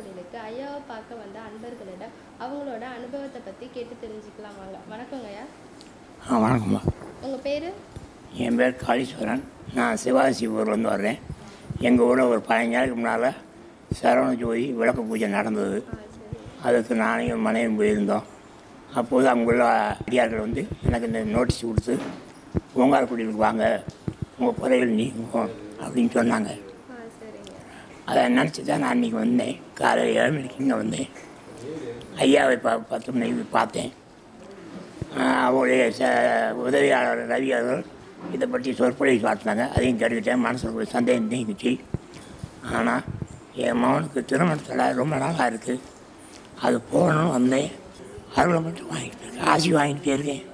கோயிலுக்கு ஐயாவை பார்க்க வந்த அன்பர்களிடம் அவங்களோட அனுபவத்தை பற்றி கேட்டு தெரிஞ்சுக்கலாம் வாங்க வணக்கங்க ஐயா ஆ வணக்கம்மா உங்கள் பேர் என் பேர் காளீஸ்வரன் நான் சிவாசி ஊர்லேருந்து வர்றேன் எங்கள் ஊரில் ஒரு பதினஞ்சு நாளைக்கு முன்னால் சரவண ஜோதி விளக்கு பூஜை நடந்தது அதுக்கு நானும் என் மனைவி போயிருந்தோம் அப்போது அங்குள்ள அடியார்கள் வந்து எனக்கு இந்த நோட்டீஸ் கொடுத்து பூங்காரக்குடியிலுக்கு வாங்க உங்கள் குறைகள் நீங்கும் அப்படின்னு சொன்னாங்க ஆ சரிங்க அதை நினச்சி தான் நான் அன்றைக்கி வந்தேன் காலையில் ஏழு மணிக்கு இங்கே வந்தேன் ஐயாவை பா பத்து மணிக்கு பார்த்தேன் ஆஹ் அவருடைய ச உதவியாளர் ரவி அவர்கள் இதை பற்றி சொற்பொழிவு காட்டினாங்க அதையும் கேட்டுக்கிட்டேன் மனசில் ஒரு சந்தேகம் நீங்கிச்சு ஆனால் என் மகனுக்கு திருமணத்தில் ரொம்ப நாளாக இருக்குது அது போகணும்னு வந்தேன் அருளை மட்டும் வாங்கிட்டு இருக்கேன். ஆசி வாங்கிட்டு போயிருக்கேன்